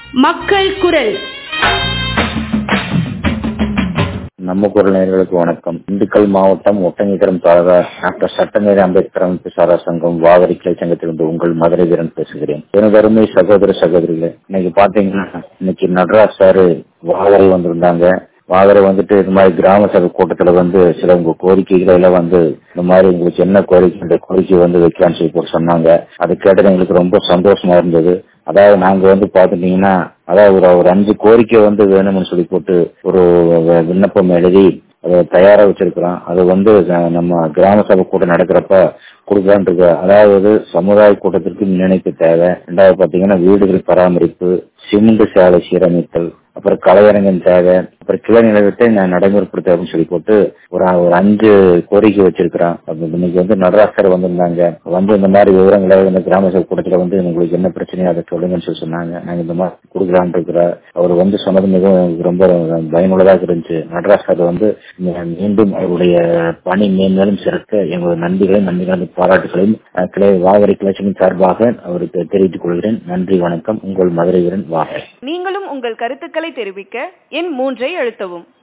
மக்கள் குரல் நம்ம குரல் நேயர்களுக்கு வணக்கம் திண்டுக்கல் மாவட்டம் ஒட்டங்கிகரம் தாலுகா டாக்டர் சட்டமேதை அம்பேத்கர் அமைப்பு சாரா சங்கம் வாகரி கிளை சங்கத்திலிருந்து உங்கள் மதுரை வீரன் பேசுகிறேன் எனது அருமை சகோதர சகோதரிகளே இன்னைக்கு பாத்தீங்கன்னா இன்னைக்கு நடராஜ் சாரு வாகரை வந்திருந்தாங்க வாகரை வந்துட்டு இந்த மாதிரி கிராம சபை கூட்டத்துல வந்து சில உங்க கோரிக்கைகளை எல்லாம் வந்து இந்த மாதிரி உங்களுக்கு என்ன கோரிக்கை இந்த கோரிக்கை வந்து வைக்கலாம்னு சொல்லி போட்டு சொன்னாங்க அதை கேட்டது எங்களுக்கு ரொம்ப சந்தோஷமா இருந்தது அதாவது நாங்க வந்து பாத்துட்டீங்கன்னா அதாவது ஒரு ஒரு அஞ்சு கோரிக்கை வந்து வேணும்னு சொல்லி போட்டு ஒரு விண்ணப்பம் எழுதி அதை தயாரா வச்சிருக்கிறோம் அது வந்து நம்ம கிராம சபை கூட்டம் நடக்கிறப்ப கொடுக்கலான் இருக்கு அதாவது சமுதாய கூட்டத்திற்கு நினைப்பு தேவை ரெண்டாவது பாத்தீங்கன்னா வீடுகள் பராமரிப்பு சிமெண்ட் சாலை சீரமைத்தல் அப்புறம் கலையரங்கம் தேவை அப்புறம் கிளை நிலையத்தை நான் நடைமுறைப்படுத்த அப்படின்னு சொல்லி போட்டு ஒரு ஒரு அஞ்சு கோரிக்கை வச்சிருக்கிறோம் இன்னைக்கு வந்து நடராசர் வந்திருந்தாங்க வந்து இந்த மாதிரி விவரங்களை இந்த கிராம சபை கூட்டத்துல வந்து உங்களுக்கு என்ன பிரச்சனையோ அதை சொல்லுங்கன்னு சொல்லி சொன்னாங்க நாங்க இந்த மாதிரி கொடுக்கலான் இருக்கிற அவர் வந்து சொன்னது மிகவும் எனக்கு ரொம்ப பயனுள்ளதாக இருந்துச்சு நடராசர் வந்து மீண்டும் அவருடைய பணி மேன்மேலும் சிறக்க எங்களது நன்றிகளையும் நன்றிகளையும் பாராட்டுகளையும் கிளை வாகரை கிளச்சின் சார்பாக அவருக்கு தெரிவித்துக் கொள்கிறேன் நன்றி வணக்கம் உங்கள் மதுரை வீரன் வாகை நீங்களும் உங்கள் கருத்துக்களை தெரிவிக்க எண் மூன்றை அழுத்தவும்